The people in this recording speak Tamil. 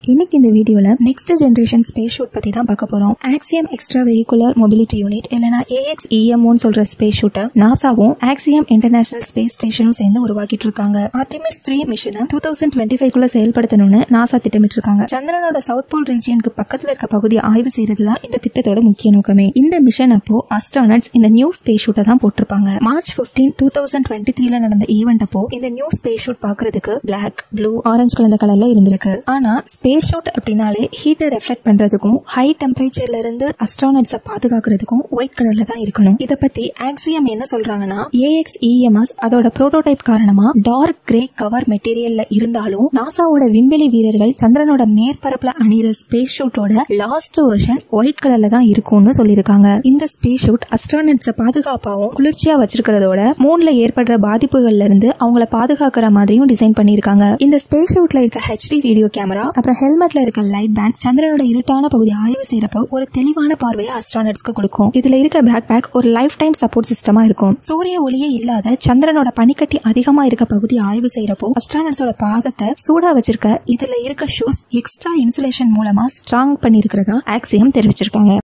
இன்னைக்கு இந்த வீடியோல நெக்ஸ்ட் ஜென்ரேஷன் ஸ்பேஸ் ஷூட் பத்தி தான் பார்க்க போறோம் Axiom extra vehicular mobility unit இல்லனா ஏஎக்ஸ் இஎம்ஓன்னு சொல்ற ஸ்பேஸ் ஷூட்டை நாசாவும் ஆக்சியம் இன்டர்நேஷனல் ஸ்பேஸ் ஸ்டேஷனும் சேர்ந்து உருவாக்கிட்டு இருக்காங்க ஆர்டிமிஸ் த்ரீ மிஷனை டூ தௌசண்ட் டுவெண்ட்டி ஃபைவ்க்குள்ள செயல்படுத்தணும்னு நாசா திட்டமிட்டு இருக்காங்க சந்திரனோட சவுத் போல் ரீஜியனுக்கு பக்கத்துல இருக்க பகுதியை ஆய்வு செய்யறது தான் இந்த திட்டத்தோட முக்கிய நோக்கமே இந்த மிஷன் அப்போ அஸ்ட்ரானட்ஸ் இந்த நியூ ஸ்பேஸ் ஷூட்டை தான் போட்டிருப்பாங்க March fifteen two thousand twenty த்ரீல நடந்த ஈவெண்ட் அப்போ இந்த நியூ ஸ்பேஸ் ஷூட் பாக்குறதுக்கு பிளாக் ப்ளூ ஆரஞ்சு கலந்த கலர்ல இருந்திருக்கு ஆனா ஸ்பேஸ் ஷூட் அப்படின்னாலே ஹீட்டை ரெஃப்ளெக்ட் பண்றதுக்கும் ஹை டெம்பரேச்சர்ல இருந்து அஸ்ட்ரானட்ஸை பாதுகாக்கிறதுக்கும் ஒயிட் கலர்ல தான் இருக்கணும் இத பத்தி ஆக்சியம் என்ன சொல்றாங்கன்னா ஏஎக்ஸ் இஎம்எஸ் அதோட புரோட்டோடைப் காரணமா டார்க் கிரே கவர் மெட்டீரியல்ல இருந்தாலும் நாசாவோட விண்வெளி வீரர்கள் சந்திரனோட மேற்பரப்புல அணிகிற ஸ்பேஸ் ஷூட்டோட லாஸ்ட் வெர்ஷன் ஒயிட் கலர்ல தான் இருக்கும்னு சொல்லியிருக்காங்க இந்த ஸ்பேஸ் ஷூட் அஸ்ட்ரானட்ஸை பாதுகாப்பாகவும் குளிர்ச்சியா வச்சிருக்கிறதோட மூன்ல ஏற்படுற பாதிப்புகள்ல இருந்து அவங்கள பாதுகாக்கிற மாதிரியும் டிசைன் பண்ணிருக்காங்க இந்த ஸ்பேஸ் ஷூட்ல இருக்க ஹெச்டி வீடியோ கேமரா அப்புறம் ஹெல்மெட்ல இருக்க லைட் பேண்ட் சந்திரனோட இருட்டான பகுதி ஆய்வு செய்யறப்போ ஒரு தெளிவான பார்வையை அஸ்ட்ரானட்ஸ்க்கு கொடுக்கும் இதுல இருக்க பேக் பேக் ஒரு லைஃப் டைம் சப்போர்ட் சிஸ்டமா இருக்கும் சூரிய ஒளியே இல்லாத சந்திரனோட பனிக்கட்டி அதிகமா இருக்க பகுதி ஆய்வு செய்யறப்போ அஸ்ட்ரானட்ஸோட பாதத்தை சூடா வச்சிருக்க இதுல இருக்க ஷூஸ் எக்ஸ்ட்ரா இன்சுலேஷன் மூலமா ஸ்ட்ராங் பண்ணி இருக்கிறதா ஆக்சியம் தெரிவிச்சிருக்காங்க